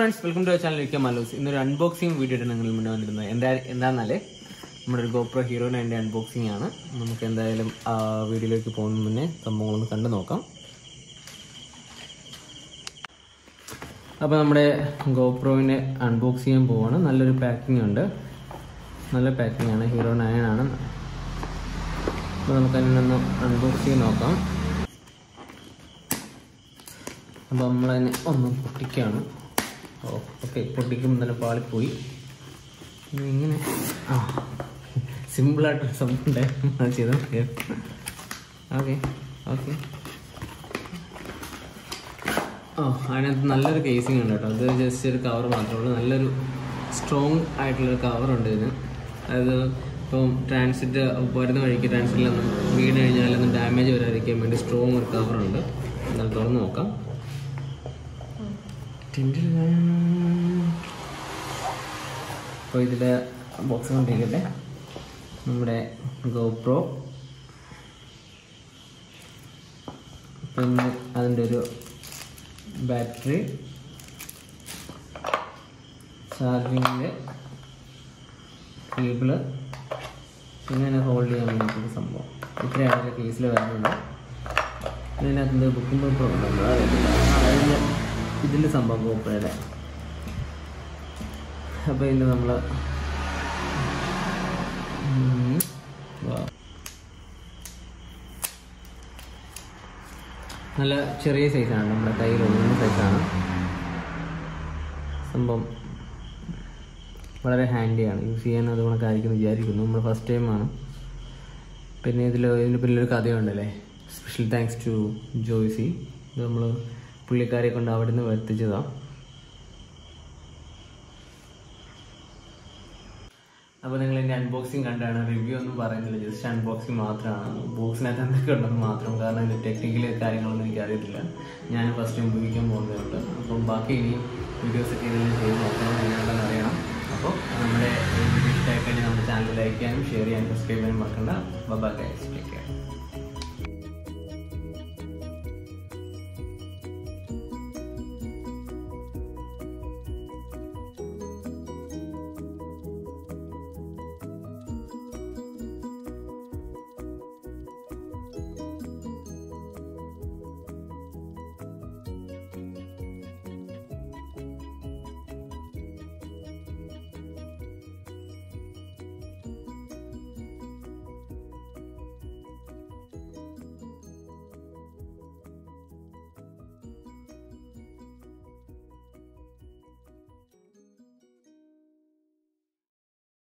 friends welcome to ചാനലിലേക്ക് മല്ലൂസ് ഇന്നൊരു unboxing video ആണ് നിങ്ങൾ മുന്നേ വന്നിരുന്നത് എന്താ എന്താണെന്നാലേ നമ്മുടെ ഒരു ഗോപ്രോ ഹീറോ നയൻ്റെ അൺബോക്സിംഗ് ആണ് നമുക്ക് എന്തായാലും ആ വീഡിയോയിലേക്ക് പോകുന്നതിന് മുന്നേ സംഭവങ്ങളൊന്ന് കണ്ടു നോക്കാം അപ്പോൾ നമ്മുടെ ഗോപ്രോവിനെ അൺബോക്സ് ചെയ്യാൻ പോവാണ് നല്ലൊരു പാക്കിംഗ് ഉണ്ട് നല്ല പാക്കിംഗ് ആണ് ഹീറോ നയൻ ആണ് അപ്പോൾ നമുക്ക് അതിനൊന്ന് അൺബോക്സ് ചെയ്ത് നോക്കാം അപ്പോൾ നമ്മളതിനെ ഒന്ന് പൊട്ടിക്കുകയാണ് ഓ ഓക്കെ പൊട്ടിക്കുമ്പോൾ തന്നെ പാളിപ്പോയി ഇനി ഇങ്ങനെ ആ സിമ്പിളായിട്ടൊരു സംഭവം ഉണ്ടായിരുന്നു അത് ചെയ്ത് ഓക്കെ ഓക്കെ ഓ അതിനകത്ത് നല്ലൊരു കേസിംഗ് ഉണ്ട് കേട്ടോ അത് ജസ്റ്റ് ഒരു കവർ മാത്രമേ ഉള്ളൂ നല്ലൊരു സ്ട്രോങ് ആയിട്ടുള്ളൊരു കവറുണ്ട് ഇതിന് അതായത് ഇപ്പം ട്രാൻസിറ്റ് വരുന്ന വഴിക്ക് ട്രാൻസിറ്റിലൊന്നും വീണ് കഴിഞ്ഞാലൊന്നും ഡാമേജ് വരാതിരിക്കാൻ വേണ്ടി സ്ട്രോങ് ഒരു കവറുണ്ട് എന്നാൽ തുറന്ന് നോക്കാം അപ്പോൾ ഇതിൻ്റെ ബോക്സ് കൊണ്ടിരിക്കട്ടെ നമ്മുടെ ഗോപ്രോ പിന്നെ അതിൻ്റെ ഒരു ബാറ്ററി ചാർജിങ്ങിൻ്റെ കേബിള് പിന്നെ അതിനെ ഹോൾഡ് ചെയ്യാൻ വേണ്ടിയിട്ടൊരു സംഭവം ഇത്രയാണ് അതിൻ്റെ കേസിൽ വരുന്നുണ്ട് ഇതിനകത്ത് എന്ത് ബുക്കും പേപ്പറും ഉണ്ട് നമ്മൾ അറിയത്തില്ല അതിൻ്റെ ഇതിൻ്റെ സംഭവം ഗോപ്രയുടെ അപ്പോൾ ഇതിൻ്റെ നമ്മൾ നല്ല ചെറിയ സൈസാണ് നമ്മുടെ കയ്യിൽ ഒതുങ്ങുന്ന സൈസാണ് സംഭവം വളരെ ഹാൻഡിയാണ് യൂസ് ചെയ്യാൻ അതുകൊണ്ടൊക്കെ ആയിരിക്കും എന്ന് വിചാരിക്കുന്നു നമ്മൾ ഫസ്റ്റ് ടൈമാണ് പിന്നെ ഇതിൽ ഇതിൻ്റെ പിന്നിലൊരു കഥയുണ്ടല്ലേ സ്പെഷ്യൽ താങ്ക്സ് ടു ജോയ്സി ഇത് നമ്മൾ പുള്ളിക്കാരെ കൊണ്ട് അവിടെ നിന്ന് വരുത്തിച്ചതാണ് അപ്പോൾ നിങ്ങൾ എൻ്റെ അൺബോക്സിങ് കണ്ടാണ് റിവ്യൂ ഒന്നും പറയുന്നില്ല ജസ്റ്റ് അൺബോക്സിങ് മാത്രമാണ് ബോക്സിനകത്ത് എന്തൊക്കെ ഉണ്ടെന്ന് മാത്രം കാരണം ഇതിൻ്റെ ടെക്നിക്കൽ കാര്യങ്ങളൊന്നും എനിക്ക് അറിയത്തില്ല ഞാൻ ഫസ്റ്റ് ടൈം ഉപയോഗിക്കാൻ പോകുന്നതുകൊണ്ട് അപ്പം ബാക്കി ഇനി വീഡിയോസ് ഒക്കെ ഇതിൽ ചെയ്ത് നോക്കണം എങ്ങനെയുണ്ടെന്ന് അറിയണം അപ്പോൾ നമ്മുടെ വീഡിയോ ഇഷ്ടമായി കഴിഞ്ഞാൽ നമ്മുടെ ചാനൽ ലൈക്ക് ചെയ്യാനും ഷെയർ ചെയ്യാനും സബ്സ്ക്രൈബ് ചെയ്യാനും മറക്കണ്ട ബൈ ഗൈസ് ടേക്ക് കെയർ